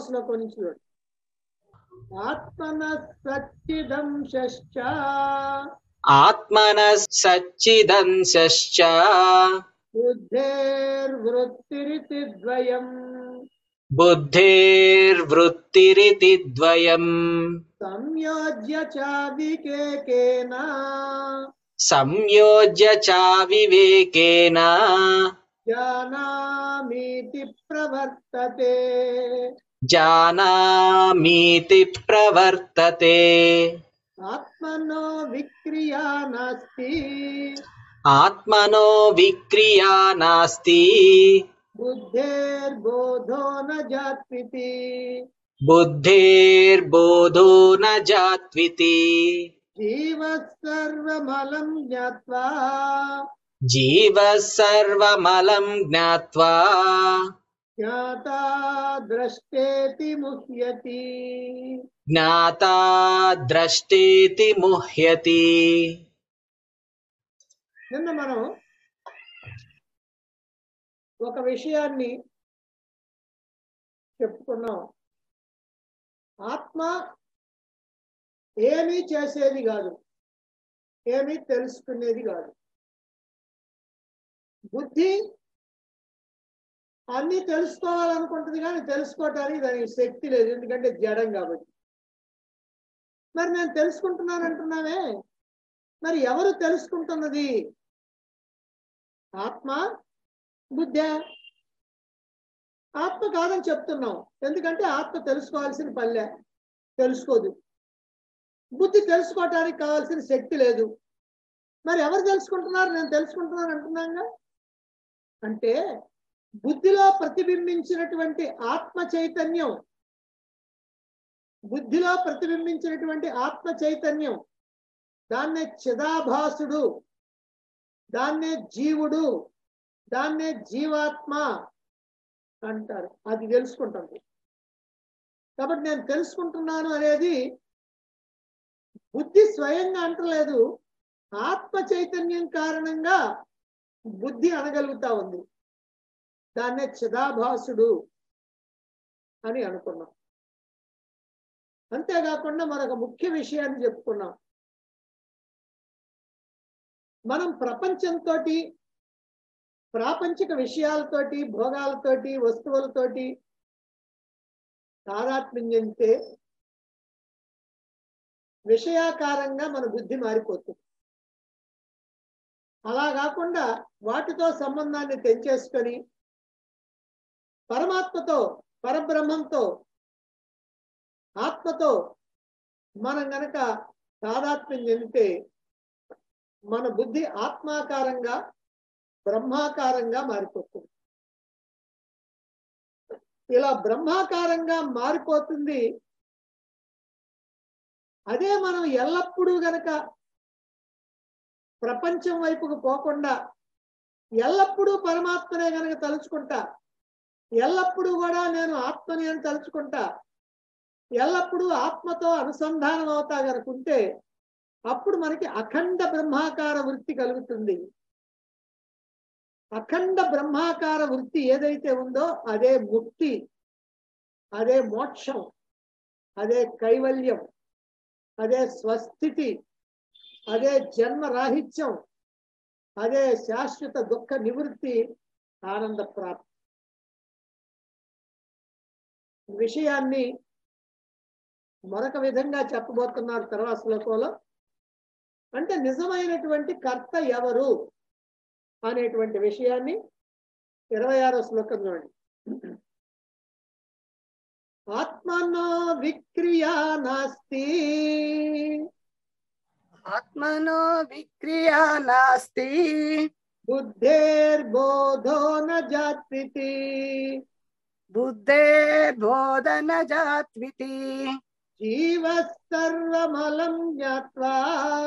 శ్లోకం నుంచి చూడండి ఆత్మన సచ్చిదంశ్చ ఆత్మన సచ్చిదంశ్చ బుద్ధేర్వృత్తిరితి ద్వయం బుద్ధిర్వృత్తిరితి ద్వయం సంయోజ్య చ వికేకేన సంయోజ్య చ వివేకేన జానామీతి ప్రవర్తతే జానామీతి ప్రవర్తతే ఆత్మనో విక్రియా నాస్తి ఆత్మనో విక్రియా నాస్తి బుద్ధేర్బోధో న జాత్వితి బుద్ధేర్బోధో న జాత్వితి జీవ సర్వమలం జ్ఞాత్వా జీవ సర్వమలం జ్ఞాత్వా జ్ఞాతా ద్రష్టేతి ముహ్యతి జ్ఞాతా ద్రష్టేతి ముహ్యతి నిన్న మనం ఒక విషయాన్ని చెప్పుకున్నాం ఆత్మ ఏమీ చేసేది కాదు ఏమీ తెలుసుకునేది కాదు బుద్ధి అన్ని తెలుసుకోవాలనుకుంటుంది కానీ తెలుసుకోవటానికి దానికి శక్తి లేదు ఎందుకంటే జడం కాబట్టి మరి నేను తెలుసుకుంటున్నాను అంటున్నావే మరి ఎవరు తెలుసుకుంటున్నది ఆత్మ బుద్ధ ఆత్మ కాదని చెప్తున్నాం ఎందుకంటే ఆత్మ తెలుసుకోవాల్సిన పల్లె తెలుసుకోదు బుద్ధి తెలుసుకోవటానికి కావాల్సిన శక్తి లేదు మరి ఎవరు తెలుసుకుంటున్నారు నేను తెలుసుకుంటున్నాను అంటున్నాగా అంటే బుద్ధిలో ప్రతిబింబించినటువంటి ఆత్మ చైతన్యం బుద్ధిలో ప్రతిబింబించినటువంటి ఆత్మ చైతన్యం దాన్నే చిదాభాసుడు దాన్నే జీవుడు దాన్నే జీవాత్మ అంటారు అది తెలుసుకుంటుంది కాబట్టి నేను తెలుసుకుంటున్నాను అనేది బుద్ధి స్వయంగా అంటలేదు ఆత్మ చైతన్యం కారణంగా బుద్ధి అనగలుగుతా ఉంది దాన్నే చిదాభాసుడు అని అనుకున్నాం అంతేకాకుండా మరొక ముఖ్య విషయాన్ని చెప్పుకున్నాం మనం ప్రపంచంతో ప్రాపంచిక విషయాలతోటి భోగాలతోటి వస్తువులతోటి తాదాత్మ్యం చెందితే విషయాకారంగా మన బుద్ధి మారిపోతుంది అలా కాకుండా వాటితో సంబంధాన్ని తెంచేసుకొని పరమాత్మతో పరబ్రహ్మంతో ఆత్మతో మనం గనక తాదాత్మ్యం చెందితే మన బుద్ధి ఆత్మాకారంగా బ్రహ్మాకారంగా మారిపోతుంది ఇలా బ్రహ్మాకారంగా మారిపోతుంది అదే మనం ఎల్లప్పుడూ గనక ప్రపంచం వైపుకు పోకుండా ఎల్లప్పుడూ పరమాత్మనే గనక తలుచుకుంటా ఎల్లప్పుడూ కూడా నేను ఆత్మని అని తలుచుకుంటా ఎల్లప్పుడూ ఆత్మతో అనుసంధానం అవుతా గనుకుంటే అప్పుడు మనకి అఖండ బ్రహ్మాకార వృత్తి కలుగుతుంది అఖండ బ్రహ్మాకార వృత్తి ఏదైతే ఉందో అదే ముక్తి అదే మోక్షం అదే కైవల్యం అదే స్వస్థితి అదే జన్మ రాహిత్యం అదే శాశ్వత దుఃఖ నివృత్తి ఆనంద ప్రాప్తి ఈ విషయాన్ని మరొక విధంగా చెప్పబోతున్నారు తర్వాత శ్లోకంలో అంటే నిజమైనటువంటి కర్త ఎవరు అనేటువంటి విషయాన్ని ఇరవై ఆరో శ్లోకం చూడండి ఆత్మనో విక్రియా నాస్తి ఆత్మనో విక్రియా నాస్తి బుద్ధేర్బోధో న జాత్వితి బుద్ధే బోధన జాత్వితి జీవ సర్వమలం జ్ఞాత్వా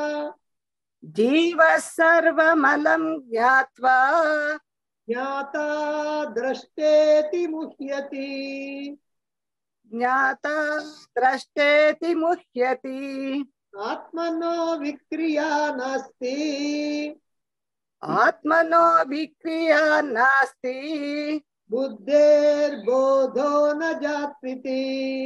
జీవ సర్వమలం జ్ఞాత్వా జ్ఞాతా ద్రష్టేతి ముహ్యతి జ్ఞాత ద్రష్టేతి ముహ్యతి ఆత్మనో విక్రియా నాస్తి ఆత్మనో విక్రియా నాస్తి బుద్ధేర్బోధో న జాత్వితి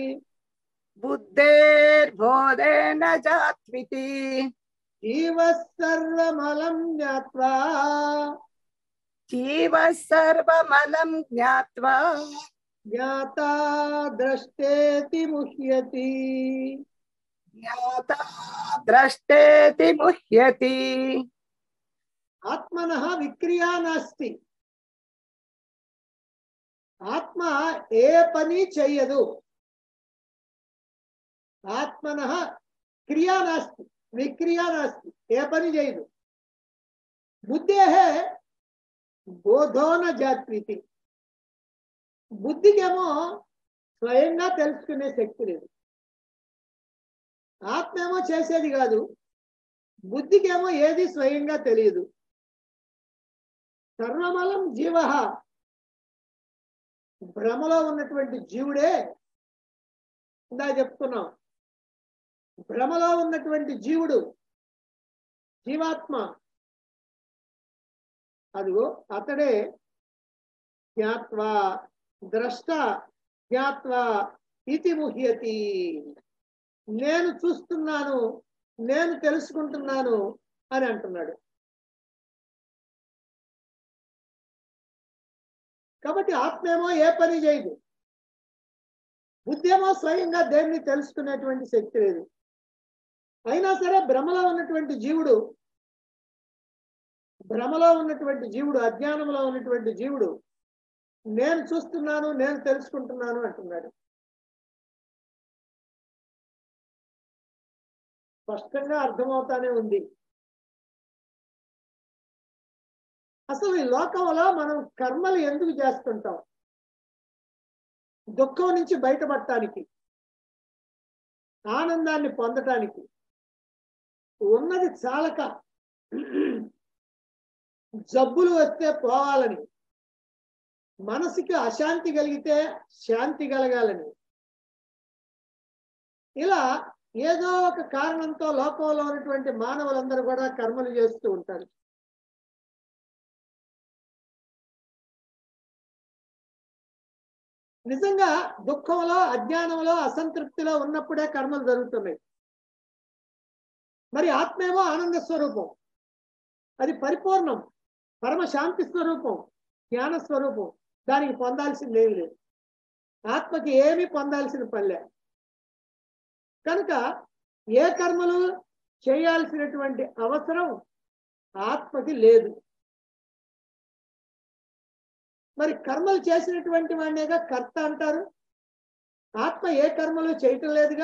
బుద్ధేర్బోధేన జాత్వితి జీవ సర్వమలం జ్ఞాత్వా జీవ సర్వమలం జ్ఞాత్వా జ్ఞాతా ద్రష్టేతి ముహ్యతి జ్ఞాత ద్రష్టేతి ముహ్యతి ఆత్మన విక్రియా నాస్తి ఆత్మ ఏ పని చెయ్యదు ఆత్మన క్రియా నాస్తి విక్రియా నాస్తి ఏ పని చేయదు బుద్ధే బోధోన జాత్వితి బుద్ధికేమో స్వయంగా తెలుసుకునే శక్తి లేదు ఆత్మ ఏమో చేసేది కాదు బుద్ధికేమో ఏది స్వయంగా తెలియదు సర్వమలం జీవ భ్రమలో ఉన్నటువంటి జీవుడే ఇందా చెప్తున్నాం భ్రమలో ఉన్నటువంటి జీవుడు జీవాత్మ అదిగో అతడే జ్ఞాత్వా ద్రష్ట జ్ఞాత్వా ఇతి ముహ్యతి నేను చూస్తున్నాను నేను తెలుసుకుంటున్నాను అని అంటున్నాడు కాబట్టి ఆత్మేమో ఏ పని చేయదు బుద్ధి ఏమో స్వయంగా దేన్ని తెలుసుకునేటువంటి శక్తి లేదు అయినా సరే భ్రమలో ఉన్నటువంటి జీవుడు భ్రమలో ఉన్నటువంటి జీవుడు అజ్ఞానంలో ఉన్నటువంటి జీవుడు నేను చూస్తున్నాను నేను తెలుసుకుంటున్నాను అంటున్నాడు స్పష్టంగా అర్థమవుతానే ఉంది అసలు ఈ లోకంలో మనం కర్మలు ఎందుకు చేస్తుంటాం దుఃఖం నుంచి బయటపడటానికి ఆనందాన్ని పొందటానికి ఉన్నది చాలక జబ్బులు వస్తే పోవాలని మనసుకి అశాంతి కలిగితే శాంతి కలగాలని ఇలా ఏదో ఒక కారణంతో లోకంలో ఉన్నటువంటి మానవులందరూ కూడా కర్మలు చేస్తూ ఉంటారు నిజంగా దుఃఖంలో అజ్ఞానంలో అసంతృప్తిలో ఉన్నప్పుడే కర్మలు జరుగుతున్నాయి మరి ఆత్మేమో ఆనంద స్వరూపం అది పరిపూర్ణం పరమ శాంతి స్వరూపం జ్ఞాన స్వరూపం దానికి పొందాల్సింది ఏమి లేదు ఆత్మకి ఏమీ పొందాల్సిన పనిలే కనుక ఏ కర్మలు చేయాల్సినటువంటి అవసరం ఆత్మకి లేదు మరి కర్మలు చేసినటువంటి వాడినేగా కర్త అంటారు ఆత్మ ఏ కర్మలు చేయటం లేదుగా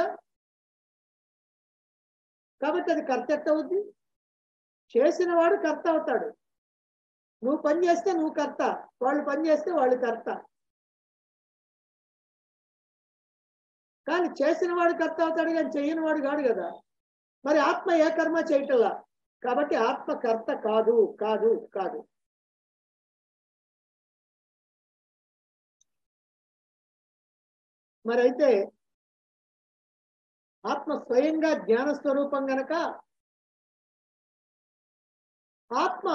కాబట్టి అది కర్త ఎట్ట అవుద్ది చేసిన వాడు కర్త అవుతాడు నువ్వు పని చేస్తే నువ్వు కర్త వాళ్ళు పని చేస్తే వాళ్ళు కర్త కానీ చేసిన వాడు కర్త అవుతాడు కానీ చేయని వాడు కాడు కదా మరి ఆత్మ ఏ కర్మ చేయటంలా కాబట్టి ఆత్మ కర్త కాదు కాదు కాదు మరి అయితే ఆత్మ స్వయంగా జ్ఞాన స్వరూపం గనక ఆత్మ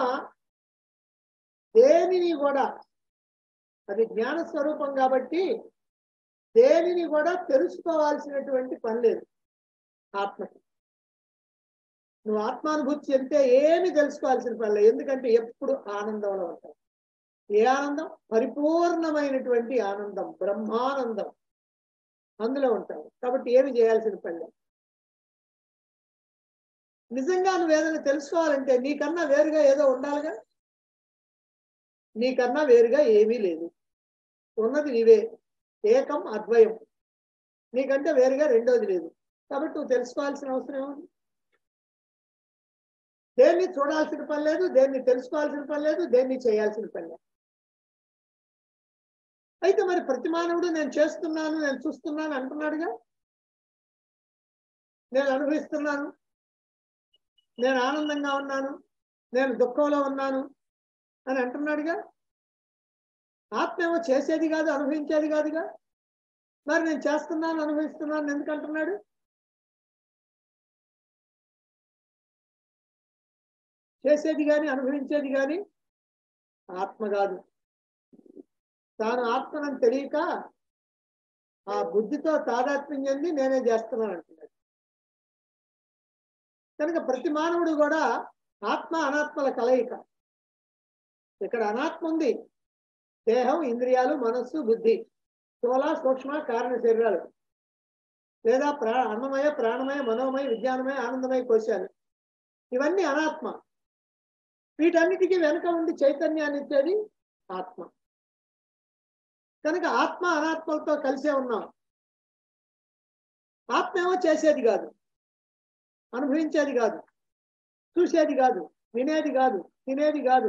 దేనిని కూడా అది జ్ఞాన స్వరూపం కాబట్టి దేనిని కూడా తెలుసుకోవాల్సినటువంటి పని లేదు ఆత్మకి నువ్వు ఆత్మానుభూతి చెందితే ఏమి తెలుసుకోవాల్సిన పని లేదు ఎందుకంటే ఎప్పుడు ఆనందంలో ఉంటావు ఏ ఆనందం పరిపూర్ణమైనటువంటి ఆనందం బ్రహ్మానందం అందులో ఉంటావు కాబట్టి ఏమి చేయాల్సిన పని లేదు నిజంగా నువ్వు ఏదైనా తెలుసుకోవాలంటే నీకన్నా వేరుగా ఏదో ఉండాలిగా నీకన్నా వేరుగా ఏమీ లేదు ఉన్నది నీవే ఏకం అద్వయం నీకంటే వేరుగా రెండోది లేదు కాబట్టి నువ్వు తెలుసుకోవాల్సిన అవసరం ఏముంది దేన్ని చూడాల్సిన పని లేదు దేన్ని తెలుసుకోవాల్సిన పని లేదు దేన్ని చేయాల్సిన పని లేదు అయితే మరి ప్రతి మానవుడు నేను చేస్తున్నాను నేను చూస్తున్నాను అంటున్నాడుగా నేను అనుభవిస్తున్నాను నేను ఆనందంగా ఉన్నాను నేను దుఃఖంలో ఉన్నాను అని అంటున్నాడుగా ఆత్మ ఏమో చేసేది కాదు అనుభవించేది కాదుగా మరి నేను చేస్తున్నాను అనుభవిస్తున్నాను ఎందుకు అంటున్నాడు చేసేది కానీ అనుభవించేది కానీ ఆత్మ కాదు తాను ఆత్మనని తెలియక ఆ బుద్ధితో తాదాత్మ్యం చెంది నేనే చేస్తున్నాను అంటున్నాడు కనుక ప్రతి మానవుడు కూడా ఆత్మ అనాత్మల కలయిక ఇక్కడ అనాత్మ ఉంది దేహం ఇంద్రియాలు మనస్సు బుద్ధి స్థూల సూక్ష్మ కారణ శరీరాలు లేదా ప్రా అన్నమయ ప్రాణమయ మనోమయ విజ్ఞానమయ ఆనందమయ కోశాలు ఇవన్నీ అనాత్మ వీటన్నిటికీ వెనుక ఉండి చైతన్యాన్ని ఇచ్చేది ఆత్మ కనుక ఆత్మ అనాత్మలతో కలిసే ఉన్నాం ఆత్మ ఏమో చేసేది కాదు అనుభవించేది కాదు చూసేది కాదు వినేది కాదు తినేది కాదు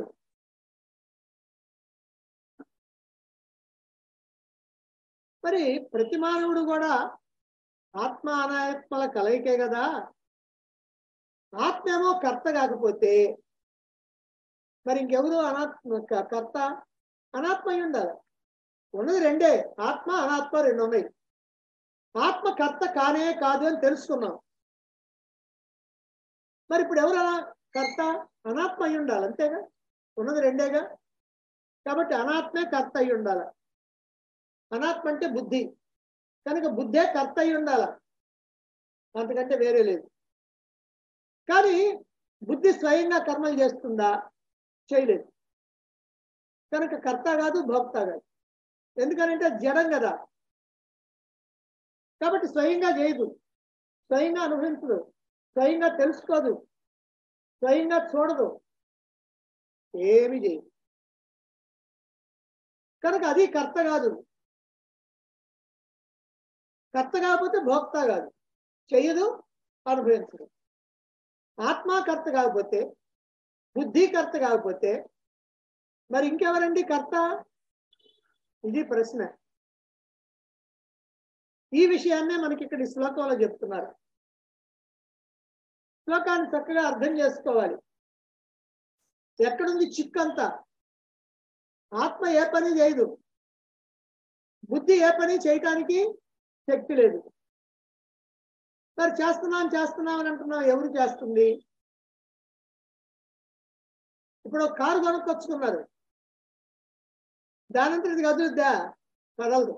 మరి ప్రతి మానవుడు కూడా ఆత్మ అనాత్మల కలయికే కదా ఆత్మ ఏమో కర్త కాకపోతే మరి ఇంకెవరు అనాత్మ క- కర్త అనాత్మ అయి ఉండాలి ఉన్నది రెండే ఆత్మ అనాత్మ రెండు ఉన్నాయి ఆత్మ కర్త కానే కాదు అని తెలుసుకున్నాం మరి ఇప్పుడు ఎవరు అనా కర్త అనాత్మ అయి ఉండాలి అంతేగా ఉన్నది రెండేగా కాబట్టి అనాత్మే కర్త అయి ఉండాలి అనాత్మ అంటే బుద్ధి కనుక బుద్ధే కర్త అయి ఉండాల అంతకంటే వేరే లేదు కానీ బుద్ధి స్వయంగా కర్మలు చేస్తుందా చేయలేదు కనుక కర్త కాదు భోక్త కాదు ఎందుకనంటే అది జడం కదా కాబట్టి స్వయంగా చేయదు స్వయంగా అనుభవించదు స్వయంగా తెలుసుకోదు స్వయంగా చూడదు ఏమి చేయదు కనుక అది కర్త కాదు కర్త కాకపోతే భోక్త కాదు చెయ్యదు అనుభవించదు ఆత్మ కర్త కాకపోతే బుద్ధి కర్త కాకపోతే మరి ఇంకెవరండి కర్త ఇది ప్రశ్న ఈ విషయాన్నే మనకి ఇక్కడ ఈ శ్లోకంలో చెప్తున్నారు శ్లోకాన్ని చక్కగా అర్థం చేసుకోవాలి ఎక్కడుంది చిక్కంతా ఆత్మ ఏ పని చేయదు బుద్ధి ఏ పని చేయటానికి శక్తి లేదు మరి చేస్తున్నాం చేస్తున్నాం అని అంటున్నాం ఎవరు చేస్తుంది ఇప్పుడు ఒక కారు కొనుక్కొచ్చుకున్నారు దానంతా ఇది కదులుద్దా కదలదు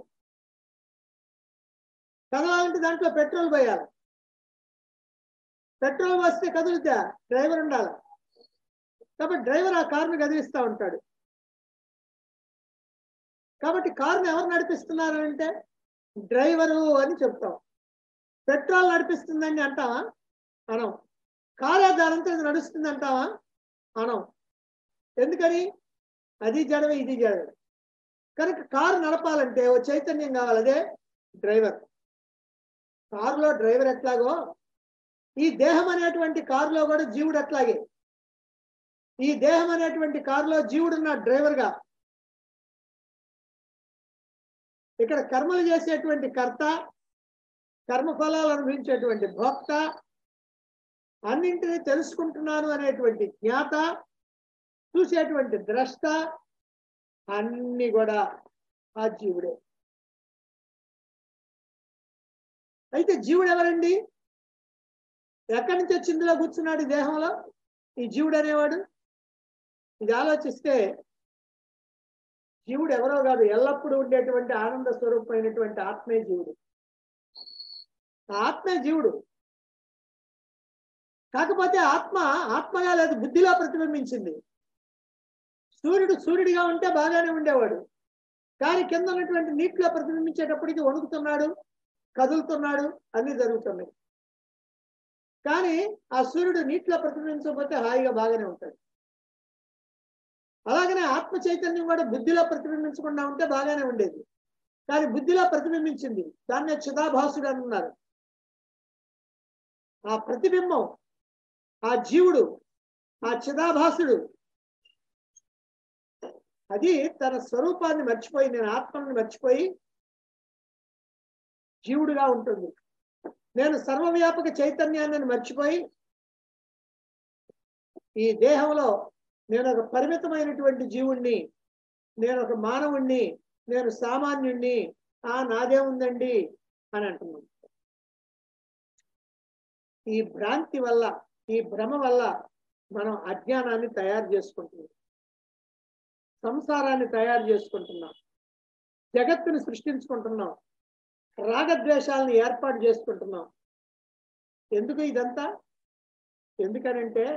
కదలాలంటే దాంట్లో పెట్రోల్ పోయాలి పెట్రోల్ వస్తే కదులుద్దా డ్రైవర్ ఉండాలి కాబట్టి డ్రైవర్ ఆ కారుని కదిలిస్తూ ఉంటాడు కాబట్టి కారుని ఎవరు నడిపిస్తున్నారు అంటే డ్రైవరు అని చెప్తాం పెట్రోల్ నడిపిస్తుందని అంటావా అనం కారు దానంతా ఇది నడుస్తుంది అంటావా అనం ఎందుకని అది జడమే ఇది జడమే కనుక కారు నడపాలంటే ఓ చైతన్యం కావాలి అదే డ్రైవర్ కారులో డ్రైవర్ ఎట్లాగో ఈ దేహం అనేటువంటి కారులో కూడా జీవుడు అట్లాగే ఈ దేహం అనేటువంటి కారులో జీవుడున్న డ్రైవర్గా ఇక్కడ కర్మలు చేసేటువంటి కర్త కర్మఫలాలు అనుభవించేటువంటి భోక్త అన్నింటినీ తెలుసుకుంటున్నాను అనేటువంటి జ్ఞాత చూసేటువంటి ద్రష్ట అన్ని కూడా ఆ జీవుడే అయితే జీవుడు ఎవరండి ఎక్కడి నుంచి వచ్చి ఇందులో కూర్చున్నాడు ఈ దేహంలో ఈ జీవుడు అనేవాడు ఇది ఆలోచిస్తే జీవుడు ఎవరో కాదు ఎల్లప్పుడూ ఉండేటువంటి ఆనంద స్వరూపమైనటువంటి ఆత్మే జీవుడు ఆ ఆత్మే జీవుడు కాకపోతే ఆత్మ ఆత్మగా లేదు బుద్ధిలో ప్రతిబింబించింది సూర్యుడు సూర్యుడిగా ఉంటే బాగానే ఉండేవాడు కానీ కింద ఉన్నటువంటి నీటిలో ప్రతిబింబించేటప్పటికి వణుకుతున్నాడు కదులుతున్నాడు అన్ని జరుగుతున్నాయి కానీ ఆ సూర్యుడు నీటిలో ప్రతిబింబించకపోతే హాయిగా బాగానే ఉంటాడు అలాగనే ఆత్మ చైతన్యం కూడా బుద్ధిలో ప్రతిబింబించకుండా ఉంటే బాగానే ఉండేది కానీ బుద్ధిలో ప్రతిబింబించింది దాన్నే చిదాభాసుడు అని ఉన్నారు ఆ ప్రతిబింబం ఆ జీవుడు ఆ చిదాభాసుడు అది తన స్వరూపాన్ని మర్చిపోయి నేను ఆత్మని మర్చిపోయి జీవుడుగా ఉంటుంది నేను సర్వవ్యాపక చైతన్యాన్ని మర్చిపోయి ఈ దేహంలో నేను ఒక పరిమితమైనటువంటి జీవుణ్ణి నేను ఒక మానవుణ్ణి నేను సామాన్యుణ్ణి ఆ నాదే ఉందండి అని అంటున్నాను ఈ భ్రాంతి వల్ల ఈ భ్రమ వల్ల మనం అజ్ఞానాన్ని తయారు చేసుకుంటున్నాం సంసారాన్ని తయారు చేసుకుంటున్నాం జగత్తుని సృష్టించుకుంటున్నాం రాగద్వేషాలను ఏర్పాటు చేసుకుంటున్నాం ఎందుకు ఇదంతా ఎందుకనంటే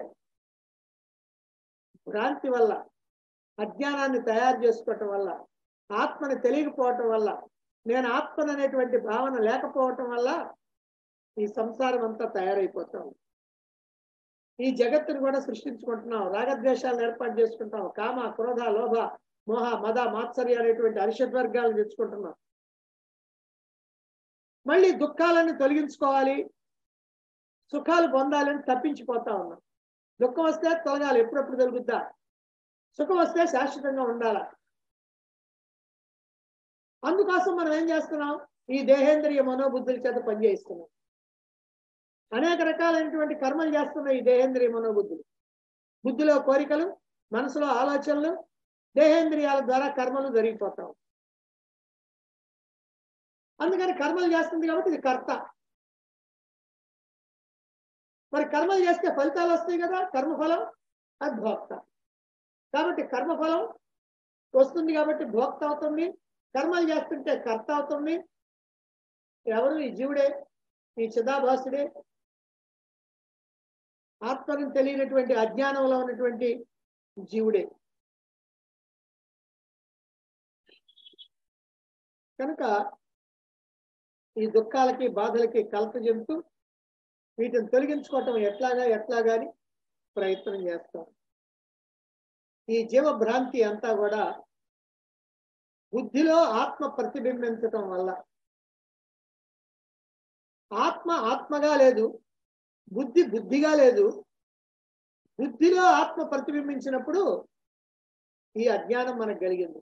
భ్రాంతి వల్ల అజ్ఞానాన్ని తయారు చేసుకోవటం వల్ల ఆత్మని తెలియకపోవటం వల్ల నేను ఆత్మను అనేటువంటి భావన లేకపోవటం వల్ల ఈ సంసారం అంతా తయారైపోతాం ఈ జగత్తుని కూడా సృష్టించుకుంటున్నాం రాగద్వేషాలను ఏర్పాటు చేసుకుంటాం కామ క్రోధ లోభ మోహ మద మాత్సర్య అనేటువంటి అరిషడ్ వర్గాలను తెచ్చుకుంటున్నాం మళ్ళీ దుఃఖాలను తొలగించుకోవాలి సుఖాలు పొందాలని తప్పించిపోతా ఉన్నాం దుఃఖం వస్తే తొలగాలి ఎప్పుడెప్పుడు తొలుగుద్దా సుఖం వస్తే శాశ్వతంగా ఉండాల అందుకోసం మనం ఏం చేస్తున్నాం ఈ దేహేంద్రియ మనోబుద్ధుల చేత పనిచేస్తున్నాం అనేక రకాలైనటువంటి కర్మలు చేస్తున్నాయి ఈ దేహేంద్రియ మనోబుద్ధులు బుద్ధిలో కోరికలు మనసులో ఆలోచనలు దేహేంద్రియాల ద్వారా కర్మలు జరిగిపోతాం అందుకని కర్మలు చేస్తుంది కాబట్టి ఇది కర్త మరి కర్మలు చేస్తే ఫలితాలు వస్తాయి కదా కర్మఫలం అది భోక్త కాబట్టి కర్మఫలం వస్తుంది కాబట్టి భోక్త అవుతుంది కర్మలు చేస్తుంటే కర్త అవుతుంది ఎవరు ఈ జీవుడే ఈ చిదాభాసుడే ఆత్మను తెలియనటువంటి అజ్ఞానంలో ఉన్నటువంటి జీవుడే కనుక ఈ దుఃఖాలకి బాధలకి కలత చెందుతూ వీటిని తొలగించుకోవటం ఎట్లాగా ఎట్లాగా అని ప్రయత్నం చేస్తాం ఈ జీవ భ్రాంతి అంతా కూడా బుద్ధిలో ఆత్మ ప్రతిబింబించటం వల్ల ఆత్మ ఆత్మగా లేదు బుద్ధి బుద్ధిగా లేదు బుద్ధిలో ఆత్మ ప్రతిబింబించినప్పుడు ఈ అజ్ఞానం మనకు కలిగింది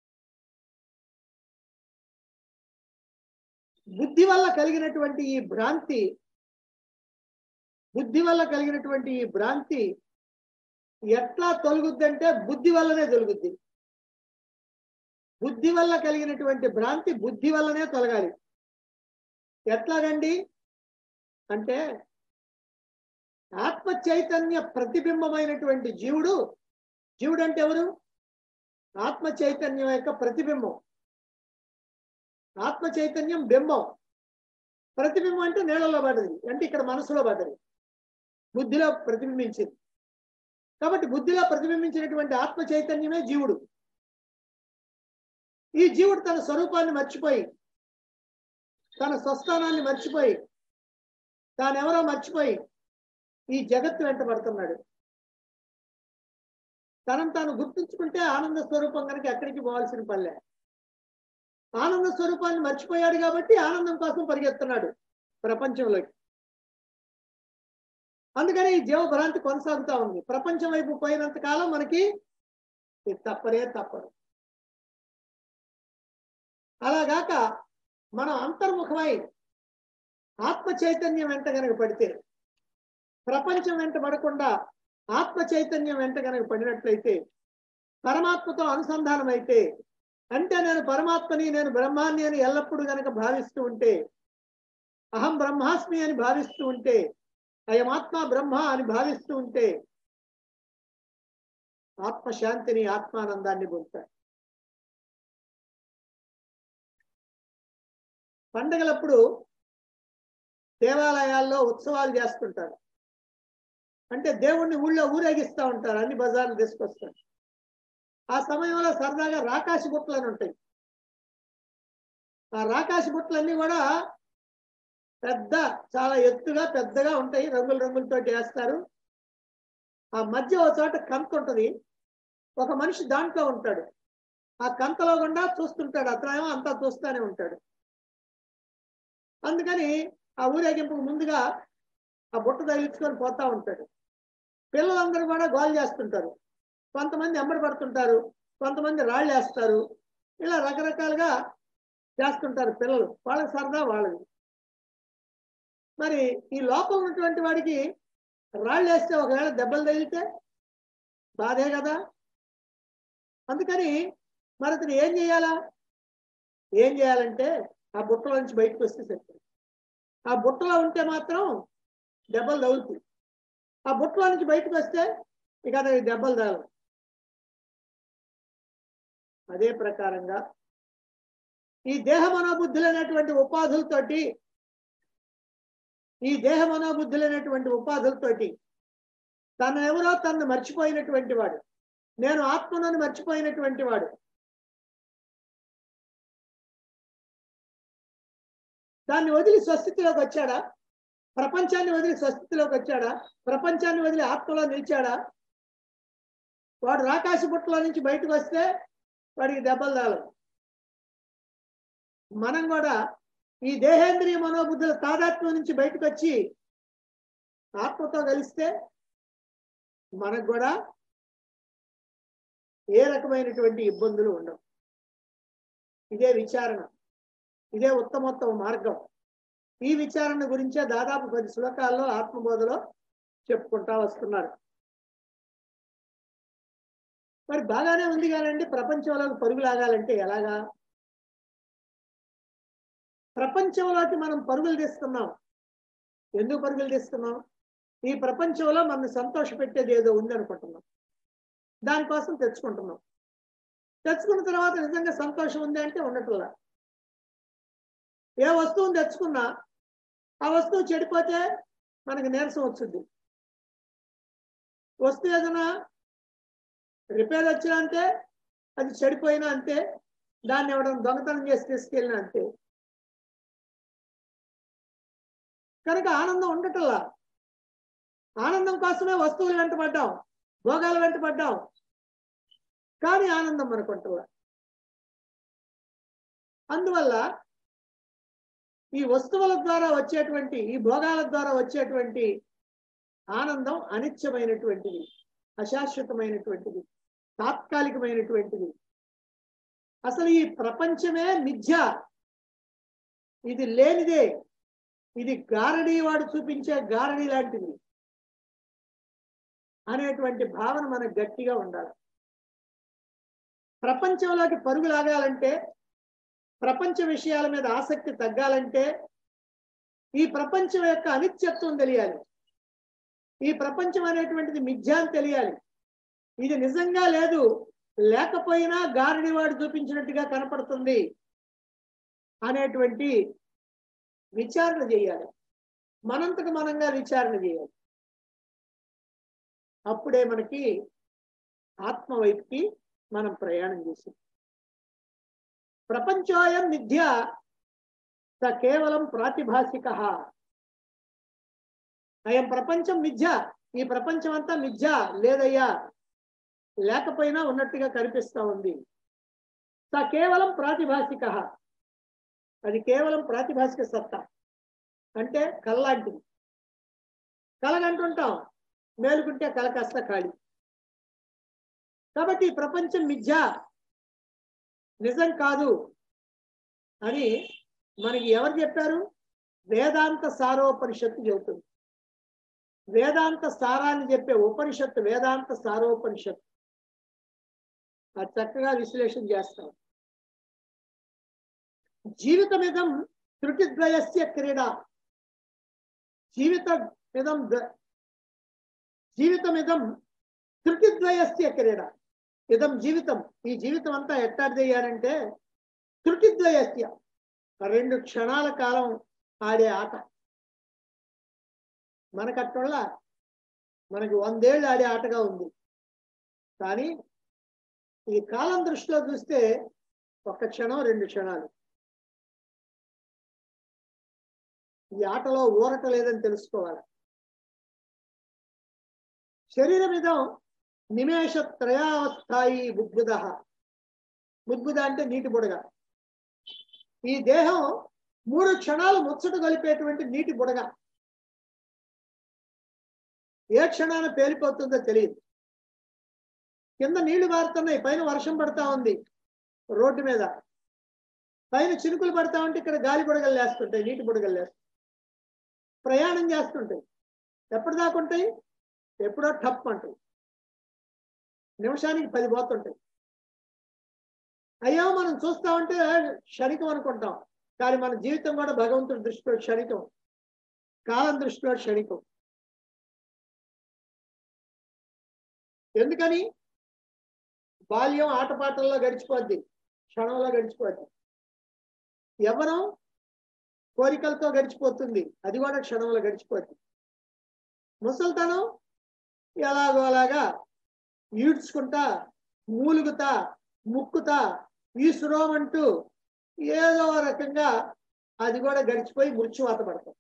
బుద్ధి వల్ల కలిగినటువంటి ఈ భ్రాంతి బుద్ధి వల్ల కలిగినటువంటి ఈ భ్రాంతి ఎట్లా తొలగుద్ది అంటే బుద్ధి వల్లనే తొలగుద్ది బుద్ధి వల్ల కలిగినటువంటి భ్రాంతి బుద్ధి వల్లనే తొలగాలి ఎట్లాగండి అంటే ఆత్మ చైతన్య ప్రతిబింబమైనటువంటి జీవుడు జీవుడు అంటే ఎవరు ఆత్మ చైతన్యం యొక్క ప్రతిబింబం ఆత్మ చైతన్యం బింబం ప్రతిబింబం అంటే నీళ్ళలో పడ్డది అంటే ఇక్కడ మనసులో పడ్డది బుద్ధిలో ప్రతిబింబించింది కాబట్టి బుద్ధిలో ప్రతిబింబించినటువంటి ఆత్మ చైతన్యమే జీవుడు ఈ జీవుడు తన స్వరూపాన్ని మర్చిపోయి తన స్వస్థానాన్ని మర్చిపోయి తానెవరో మర్చిపోయి ఈ జగత్తు వెంట పడుతున్నాడు తనను తాను గుర్తుంచుకుంటే ఆనంద స్వరూపం కనుక ఎక్కడికి పోవాల్సిన పనిలే ఆనంద స్వరూపాన్ని మర్చిపోయాడు కాబట్టి ఆనందం కోసం పరిగెత్తున్నాడు ప్రపంచంలోకి అందుకని ఈ జీవ భ్రాంతి కొనసాగుతా ఉంది ప్రపంచం వైపు పోయినంత కాలం మనకి ఇది తప్పనే తప్పదు అలాగాక మనం అంతర్ముఖమై ఆత్మ చైతన్యం వెంట కనుక పడితే ప్రపంచం వెంట పడకుండా ఆత్మ చైతన్యం వెంట కనుక పడినట్లయితే పరమాత్మతో అనుసంధానం అయితే అంటే నేను పరమాత్మని నేను బ్రహ్మాన్ని అని ఎల్లప్పుడూ గనక భావిస్తూ ఉంటే అహం బ్రహ్మాస్మి అని భావిస్తూ ఉంటే అయమాత్మ బ్రహ్మ అని భావిస్తూ ఉంటే ఆత్మశాంతిని ఆత్మానందాన్ని పొందుతాయి పండగలప్పుడు దేవాలయాల్లో ఉత్సవాలు చేస్తుంటారు అంటే దేవుణ్ణి ఊళ్ళో ఊరేగిస్తూ ఉంటారు అన్ని బజార్లు తీసుకొస్తారు ఆ సమయంలో సరదాగా రాకాశి బుట్టలు అని ఉంటాయి ఆ రాకాశి బుట్టలన్నీ కూడా పెద్ద చాలా ఎత్తుగా పెద్దగా ఉంటాయి రంగుల రంగులతో వేస్తారు ఆ మధ్య ఒక చోట కంత ఉంటది ఒక మనిషి దాంట్లో ఉంటాడు ఆ కంతలో గుండా చూస్తుంటాడు అతనేమో అంతా చూస్తానే ఉంటాడు అందుకని ఆ ఊరేగింపుకు ముందుగా ఆ బుట్ట తగిలించుకొని పోతా ఉంటాడు పిల్లలందరూ కూడా గోల్ చేస్తుంటారు కొంతమంది ఎంబడి పడుతుంటారు కొంతమంది రాళ్ళు వేస్తారు ఇలా రకరకాలుగా చేస్తుంటారు పిల్లలు వాళ్ళకి సరదా వాళ్ళది మరి ఈ లోపల ఉన్నటువంటి వాడికి రాళ్ళు వేస్తే ఒకవేళ దెబ్బలు తగిలితే బాధే కదా అందుకని మరి అతను ఏం చేయాలా ఏం చేయాలంటే ఆ బుట్టలో నుంచి బయటకు వస్తే సరిపోతుంది ఆ బుట్టలో ఉంటే మాత్రం దెబ్బలు తగులుతాయి ఆ బుట్టలో నుంచి బయటకు వస్తే ఇక అతనికి దెబ్బలు తగలవు అదే ప్రకారంగా ఈ దేహ మనోబుద్ధులైనటువంటి ఉపాధులతోటి ఈ దేహ మనోబుద్ధులైనటువంటి ఉపాధులతోటి తను ఎవరో తను మర్చిపోయినటువంటి వాడు నేను ఆత్మను మర్చిపోయినటువంటి వాడు దాన్ని వదిలి స్వస్థితిలోకి వచ్చాడా ప్రపంచాన్ని వదిలి స్వస్థితిలోకి వచ్చాడా ప్రపంచాన్ని వదిలి ఆత్మలో నిలిచాడా వాడు రాకాశ బుట్టలో నుంచి బయటకు వస్తే వాడికి దెబ్బలు తాగలవు మనం కూడా ఈ దేహేంద్రియ మనోబుద్ధుల తాదాత్మ్యం నుంచి బయటకు వచ్చి ఆత్మతో కలిస్తే మనకు కూడా ఏ రకమైనటువంటి ఇబ్బందులు ఉండవు ఇదే విచారణ ఇదే ఉత్తమోత్తమ మార్గం ఈ విచారణ గురించే దాదాపు పది శ్లోకాల్లో ఆత్మబోధలో చెప్పుకుంటా వస్తున్నారు మరి బాగానే ఉంది కానండి ప్రపంచంలోకి పరుగు లాగాలంటే ఎలాగా ప్రపంచంలోకి మనం పరుగులు తీస్తున్నాం ఎందుకు పరుగులు తీస్తున్నాం ఈ ప్రపంచంలో మనం సంతోష పెట్టేది ఏదో ఉంది అనుకుంటున్నాం దానికోసం తెచ్చుకుంటున్నాం తెచ్చుకున్న తర్వాత నిజంగా సంతోషం ఉంది అంటే ఉండట్లా ఏ వస్తువుని తెచ్చుకున్నా ఆ వస్తువు చెడిపోతే మనకి నీరసం వచ్చింది వస్తువు ఏదైనా రిపేర్ వచ్చినా అంతే అది చెడిపోయినా అంతే దాన్ని ఎవడం దొంగతనం చేసి తీసుకెళ్ళినా అంతే కనుక ఆనందం ఉండటంలా ఆనందం కోసమే వస్తువులు వెంటబడ్డాం భోగాలు వెంటబడ్డాం కానీ ఆనందం మనకుంటలా అందువల్ల ఈ వస్తువుల ద్వారా వచ్చేటువంటి ఈ భోగాల ద్వారా వచ్చేటువంటి ఆనందం అనిత్యమైనటువంటిది అశాశ్వతమైనటువంటిది తాత్కాలికమైనటువంటిది అసలు ఈ ప్రపంచమే మిథ్య ఇది లేనిదే ఇది గారడీ వాడు చూపించే గారడీ లాంటిది అనేటువంటి భావన మనకు గట్టిగా ఉండాలి ప్రపంచంలోకి పరుగు లాగాలంటే ప్రపంచ విషయాల మీద ఆసక్తి తగ్గాలంటే ఈ ప్రపంచం యొక్క అనిత్యత్వం తెలియాలి ఈ ప్రపంచం అనేటువంటిది మిథ్య అని తెలియాలి ఇది నిజంగా లేదు లేకపోయినా గారడి వాడు చూపించినట్టుగా కనపడుతుంది అనేటువంటి విచారణ చేయాలి మనంతకు మనంగా విచారణ చేయాలి అప్పుడే మనకి ఆత్మ వైపుకి మనం ప్రయాణం చేసాం ప్రపంచోయం మిథ్య స కేవలం ప్రాతిభాసిక అయం ప్రపంచం మిథ్య ఈ ప్రపంచం అంతా మిథ్య లేదయ్యా లేకపోయినా ఉన్నట్టుగా కనిపిస్తా ఉంది స కేవలం ప్రాతిభాసిక అది కేవలం ప్రాతిభాసిక సత్తా అంటే కళ్ళలాంటిది కలగంటుంటాం మేలుకుంటే కల కాస్త ఖాళీ కాబట్టి ఈ ప్రపంచం మిథ్య నిజం కాదు అని మనకి ఎవరు చెప్పారు వేదాంత సారోపనిషత్తు చెబుతుంది వేదాంత సారాన్ని చెప్పే ఉపనిషత్తు వేదాంత సారోపనిషత్తు అది చక్కగా విశ్లేషణ చేస్తాం జీవితమిదం త్రుటిద్వయస్య క్రీడ జీవితమిదం ద- జీవితమిదం త్రుటిద్వయస్య క్రీడ ఇదం జీవితం ఈ జీవితం అంతా ఎట్టాడిదయ్యారంటే త్రుటిద్వయస్య రెండు క్షణాల కాలం ఆడే ఆట మనకట్టొళ్ళ మనకి వందేళ్ళు ఆడే ఆటగా ఉంది కానీ ఈ కాలం దృష్టిలో చూస్తే ఒక్క క్షణం రెండు క్షణాలు ఈ ఆటలో ఊరట లేదని తెలుసుకోవాలి శరీరమిదం నిమేష త్రయావస్థాయి బుద్బుద బుద్బుద అంటే నీటి బుడగ ఈ దేహం మూడు క్షణాలు ముచ్చట కలిపేటువంటి నీటి బుడగ ఏ క్షణాన పేలిపోతుందో తెలియదు కింద నీళ్లు పారుతున్నాయి పైన వర్షం పడతా ఉంది రోడ్డు మీద పైన చినుకులు పడతా ఉంటే ఇక్కడ గాలి బుడగలు లేస్తుంటాయి నీటి బుడగలు లేస్తాయి ప్రయాణం చేస్తుంటాయి ఎప్పుడు దాకా ఉంటాయి ఎప్పుడో టప్ అంటాయి నిమిషానికి పది పోతుంటాయి అయ్యో మనం చూస్తా ఉంటే క్షణికం అనుకుంటాం కానీ మన జీవితం కూడా భగవంతుడి దృష్టిలో క్షణికం కాలం దృష్టిలో క్షణికం ఎందుకని బాల్యం ఆటపాటల్లో గడిచిపోద్ది క్షణంలో గడిచిపోద్ది యవ్వనం కోరికలతో గడిచిపోతుంది అది కూడా క్షణంలో గడిచిపోతుంది ముసల్తనం ఎలాగో అలాగా ఈడ్చుకుంటా మూలుగుతా ముక్కుతా ఈశ్వరం ఏదో రకంగా అది కూడా గడిచిపోయి మృత్యువాత పడతాం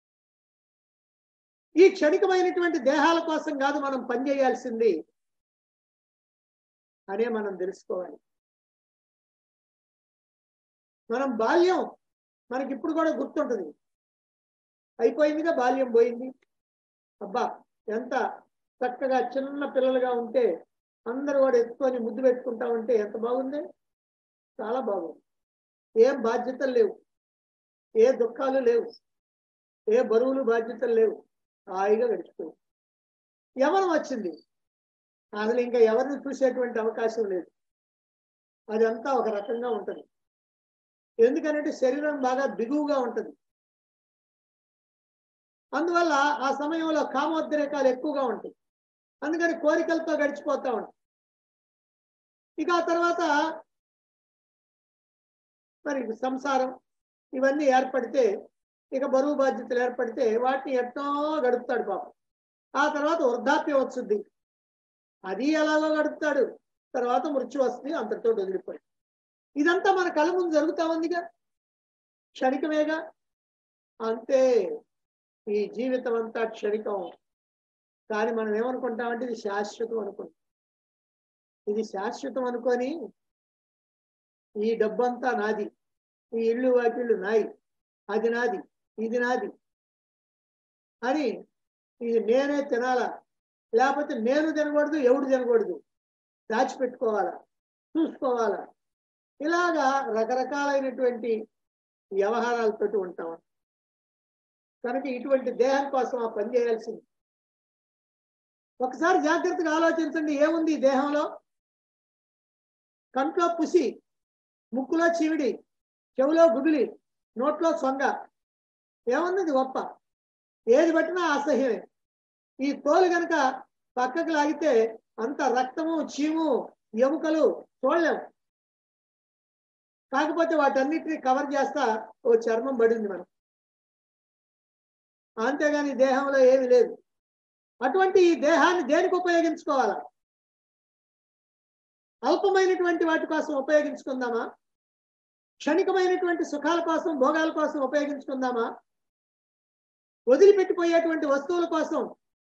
ఈ క్షణికమైనటువంటి దేహాల కోసం కాదు మనం పనిచేయాల్సింది అనే మనం తెలుసుకోవాలి మనం బాల్యం మనకి ఇప్పుడు కూడా గుర్తుంటుంది అయిపోయిందిగా బాల్యం పోయింది అబ్బా ఎంత చక్కగా చిన్న పిల్లలుగా ఉంటే అందరూ కూడా ఎత్తుకొని ముద్దు పెట్టుకుంటా ఉంటే ఎంత బాగుంది చాలా బాగుంది ఏం బాధ్యతలు లేవు ఏ దుఃఖాలు లేవు ఏ బరువులు బాధ్యతలు లేవు హాయిగా గడిచిపోయింది యవనం వచ్చింది అసలు ఇంకా ఎవరిని చూసేటువంటి అవకాశం లేదు అదంతా ఒక రకంగా ఉంటుంది ఎందుకనంటే శరీరం బాగా బిగువుగా ఉంటుంది అందువల్ల ఆ సమయంలో కామోద్రేకాలు ఎక్కువగా ఉంటాయి అందుకని కోరికలతో గడిచిపోతా ఉంటాయి ఇక ఆ తర్వాత మరి సంసారం ఇవన్నీ ఏర్పడితే ఇక బరువు బాధ్యతలు ఏర్పడితే వాటిని ఎట్టో గడుపుతాడు పాపం ఆ తర్వాత వృద్ధాప్యం వస్తుంది అది ఎలాగో గడుపుతాడు తర్వాత మృత్యు వస్తుంది అంతటితో వదిలిపోయి ఇదంతా మన కళ్ళ ముందు జరుగుతా ఉందిగా క్షణికమేగా అంతే ఈ జీవితం అంతా క్షణికం కానీ మనం ఏమనుకుంటామంటే ఇది శాశ్వతం అనుకుంటాం ఇది శాశ్వతం అనుకొని ఈ డబ్బంతా నాది ఈ ఇల్లు వాకిళ్ళు నాయి అది నాది ఇది నాది అని ఇది నేనే తినాలా లేకపోతే నేను తినకూడదు ఎవడు తినకూడదు దాచిపెట్టుకోవాలా చూసుకోవాలా ఇలాగా రకరకాలైనటువంటి వ్యవహారాలతోటి ఉంటాం కనుక ఇటువంటి దేహం కోసం ఆ పని చేయాల్సింది ఒకసారి జాగ్రత్తగా ఆలోచించండి ఏముంది ఈ దేహంలో కంట్లో పుసి ముక్కులో చీవిడి చెవులో గుబిలి నోట్లో సొంగ ఏముంది గొప్ప ఏది పట్టినా అసహ్యమే ఈ తోలు గనక పక్కకు లాగితే అంత రక్తము చీము ఎముకలు చూడలేము కాకపోతే వాటన్నిటిని కవర్ చేస్తా ఓ చర్మం పడింది మనం అంతేగాని దేహంలో ఏమి లేదు అటువంటి ఈ దేహాన్ని దేనికి ఉపయోగించుకోవాలా అల్పమైనటువంటి వాటి కోసం ఉపయోగించుకుందామా క్షణికమైనటువంటి సుఖాల కోసం భోగాల కోసం ఉపయోగించుకుందామా వదిలిపెట్టిపోయేటువంటి వస్తువుల కోసం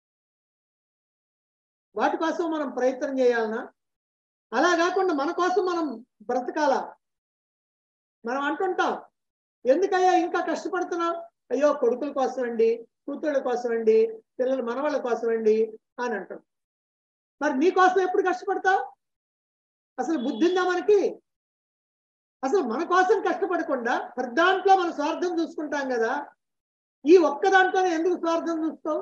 వాటి కోసం మనం ప్రయత్నం చేయాలనా అలా కాకుండా మన కోసం మనం బ్రతకాలా మనం అంటుంటాం ఎందుకయ్యా ఇంకా కష్టపడుతున్నాం అయ్యో కొడుకుల కోసం అండి కూతుళ్ళ కోసం అండి పిల్లల మనవాళ్ళ కోసం అండి అని అంటాం మరి నీ కోసం ఎప్పుడు కష్టపడతావు అసలు బుద్ధి ఉందా మనకి అసలు మన కోసం కష్టపడకుండా ప్రతి దాంట్లో మన స్వార్థం చూసుకుంటాం కదా ఈ ఒక్క దాంట్లోనే ఎందుకు స్వార్థం చూస్తావు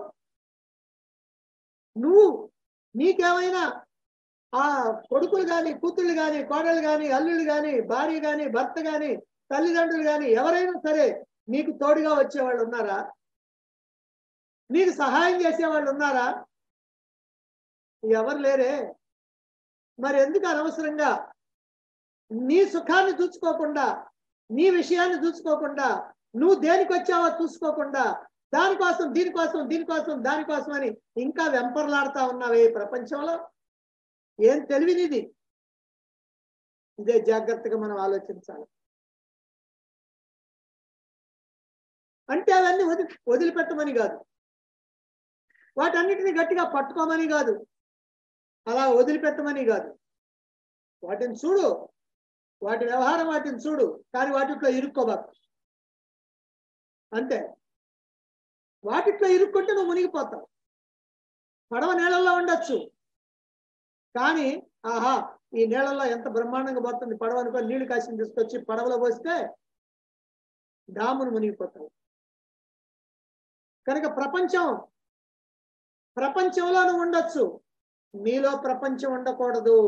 నువ్వు నీకేమైనా ఆ కొడుకులు గాని కూతుళ్ళు గాని కోడళ్ళు గాని అల్లుళ్ళు గాని భార్య గాని భర్త గాని తల్లిదండ్రులు గాని ఎవరైనా సరే నీకు తోడుగా వచ్చేవాళ్ళు ఉన్నారా నీకు సహాయం చేసేవాళ్ళు ఉన్నారా ఎవరు లేరే మరి ఎందుకు అనవసరంగా నీ సుఖాన్ని చూసుకోకుండా నీ విషయాన్ని చూసుకోకుండా నువ్వు దేనికి వచ్చావో చూసుకోకుండా దానికోసం దీనికోసం దీనికోసం దానికోసం అని ఇంకా వెంపర్లాడుతా ఉన్నావే ఈ ప్రపంచంలో ఏం తెలివినిది ఇదే జాగ్రత్తగా మనం ఆలోచించాలి అంటే అవన్నీ వదిలి వదిలిపెట్టమని కాదు వాటన్నిటిని గట్టిగా పట్టుకోమని కాదు అలా వదిలిపెట్టమని కాదు వాటిని చూడు వాటి వ్యవహారం వాటిని చూడు కానీ వాటిట్లో ఇరుక్కోబాకు అంతే వాటిట్లో ఇరుక్కుంటే నువ్వు మునిగిపోతావు పడవ నీళ్ళల్లో ఉండొచ్చు కానీ ఆహా ఈ నీళ్ళల్లో ఎంత బ్రహ్మాండంగా పోతుంది పడవ అనుకో నీళ్లు కాసిన తీసుకొచ్చి పడవలో పోస్తే డామును మునిగిపోతావు కనుక ప్రపంచం ప్రపంచంలో నువ్వు ఉండొచ్చు నీలో ప్రపంచం ఉండకూడదు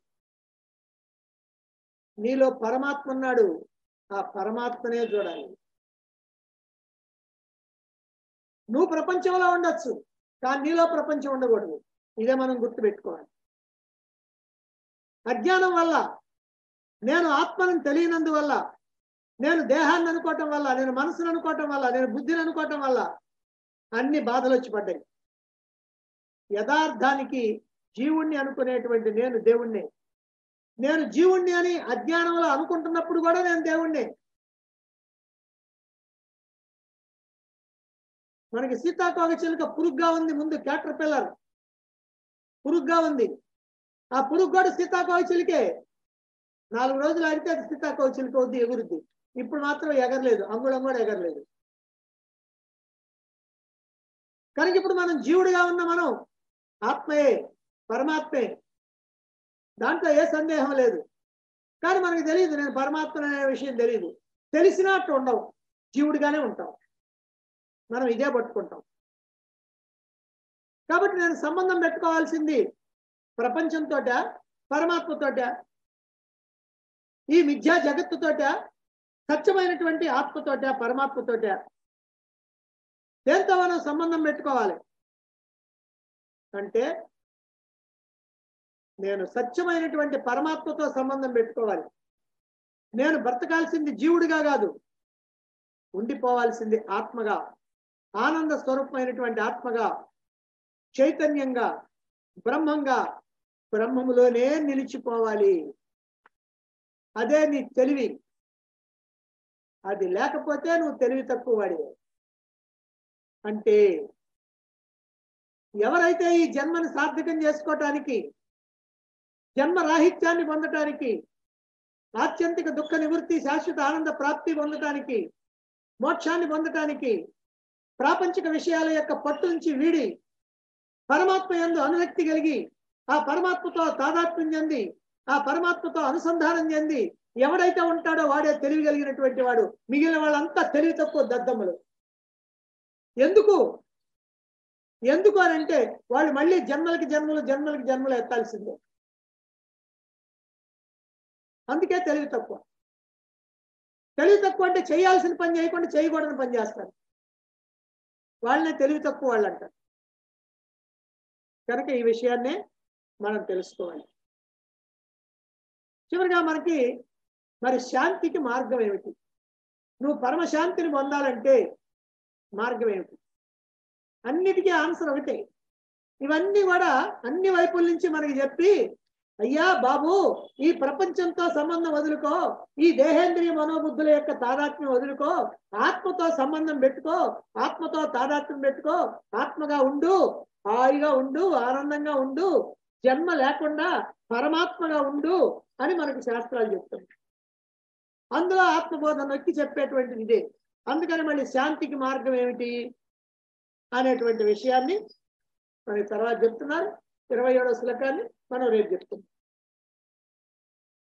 నీలో పరమాత్మ ఉన్నాడు ఆ పరమాత్మనే చూడాలి నువ్వు ప్రపంచంలో ఉండొచ్చు కానీ నీలో ప్రపంచం ఉండకూడదు ఇదే మనం గుర్తుపెట్టుకోవాలి అజ్ఞానం వల్ల నేను ఆత్మను తెలియనందువల్ల నేను దేహాన్ని అనుకోవటం వల్ల నేను మనసును అనుకోవటం వల్ల నేను బుద్ధిని అనుకోవటం వల్ల అన్ని బాధలు వచ్చి పడ్డాయి యథార్థానికి జీవుణ్ణి అనుకునేటువంటి నేను దేవుణ్ణి నేను జీవుణ్ణి అని అజ్ఞానంలో అనుకుంటున్నప్పుడు కూడా నేను దేవుణ్ణి మనకి సీతాకోక చిలుక పురుగ్గా ఉంది ముందు క్యాటర్ పిల్లర్ పురుగ్గా ఉంది ఆ పురుగు కూడా సీతాకోక చిలుకే నాలుగు రోజులు ఆడితే అది సీతాకోక చిలుక వద్దు ఎగురుద్ది ఇప్పుడు మాత్రం ఎగరలేదు అంగుళం కూడా ఎగరలేదు కనుక ఇప్పుడు మనం జీవుడిగా ఉన్న మనం ఆత్మయే పరమాత్మే దాంట్లో ఏ సందేహం లేదు కానీ మనకి తెలియదు నేను పరమాత్మ అనే విషయం తెలియదు తెలిసినా అట్టు ఉండవు జీవుడిగానే ఉంటాం మనం ఇదే పట్టుకుంటాం కాబట్టి నేను సంబంధం పెట్టుకోవాల్సింది ప్రపంచంతోట పరమాత్మతోట ఈ మిథ్యా జగత్తుతోట సత్యమైనటువంటి ఆత్మతోట పరమాత్మతోట దేంతో మనం సంబంధం పెట్టుకోవాలి అంటే నేను సత్యమైనటువంటి పరమాత్మతో సంబంధం పెట్టుకోవాలి నేను బ్రతకాల్సింది జీవుడిగా కాదు ఉండిపోవాల్సింది ఆత్మగా ఆనంద స్వరూపమైనటువంటి ఆత్మగా చైతన్యంగా బ్రహ్మంగా బ్రహ్మములోనే నిలిచిపోవాలి అదే నీ తెలివి అది లేకపోతే నువ్వు తెలివి తక్కువ వాడివే అంటే ఎవరైతే ఈ జన్మని సార్థకం చేసుకోవటానికి జన్మ రాహిత్యాన్ని పొందటానికి ఆత్యంతిక దుఃఖ నివృత్తి శాశ్వత ఆనంద ప్రాప్తి పొందటానికి మోక్షాన్ని పొందటానికి ప్రాపంచిక విషయాల యొక్క పట్టు నుంచి వీడి పరమాత్మ యందు అనురక్తి కలిగి ఆ పరమాత్మతో తాదాత్మ్యం చెంది ఆ పరమాత్మతో అనుసంధానం చెంది ఎవడైతే ఉంటాడో వాడే తెలివి కలిగినటువంటి వాడు మిగిలిన వాళ్ళంతా తెలివి తక్కువ దద్దమ్మలు ఎందుకు ఎందుకు అని అంటే వాళ్ళు మళ్ళీ జన్మలకి జన్మలు జన్మలకి జన్మలు ఎత్తాల్సిందే అందుకే తెలివి తక్కువ తెలివి తక్కువ అంటే చేయాల్సిన పని చేయకుండా చేయకూడని పని చేస్తారు వాళ్ళనే తెలివి తక్కువ వాళ్ళు అంటారు కనుక ఈ విషయాన్నే మనం తెలుసుకోవాలి చివరిగా మనకి మరి శాంతికి మార్గం ఏమిటి నువ్వు పరమశాంతిని పొందాలంటే మార్గం ఏమిటి అన్నిటికీ ఆన్సర్ ఒకటే ఇవన్నీ కూడా అన్ని వైపుల నుంచి మనకి చెప్పి అయ్యా బాబు ఈ ప్రపంచంతో సంబంధం వదులుకో ఈ దేహేంద్రియ మనోబుద్ధుల యొక్క తాదాత్మ్యం వదులుకో ఆత్మతో సంబంధం పెట్టుకో ఆత్మతో తాదాత్మ్యం పెట్టుకో ఆత్మగా ఉండు హాయిగా ఉండు ఆనందంగా ఉండు జన్మ లేకుండా పరమాత్మగా ఉండు అని మనకు శాస్త్రాలు చెప్తాయి అందులో ఆత్మబోధన నొక్కి చెప్పేటువంటిది ఇదే అందుకని మళ్ళీ శాంతికి మార్గం ఏమిటి అనేటువంటి విషయాన్ని మనకి తర్వాత చెప్తున్నారు ఇరవై ఏడో శ్లోకాన్ని మనం రేపు చెప్తున్నాం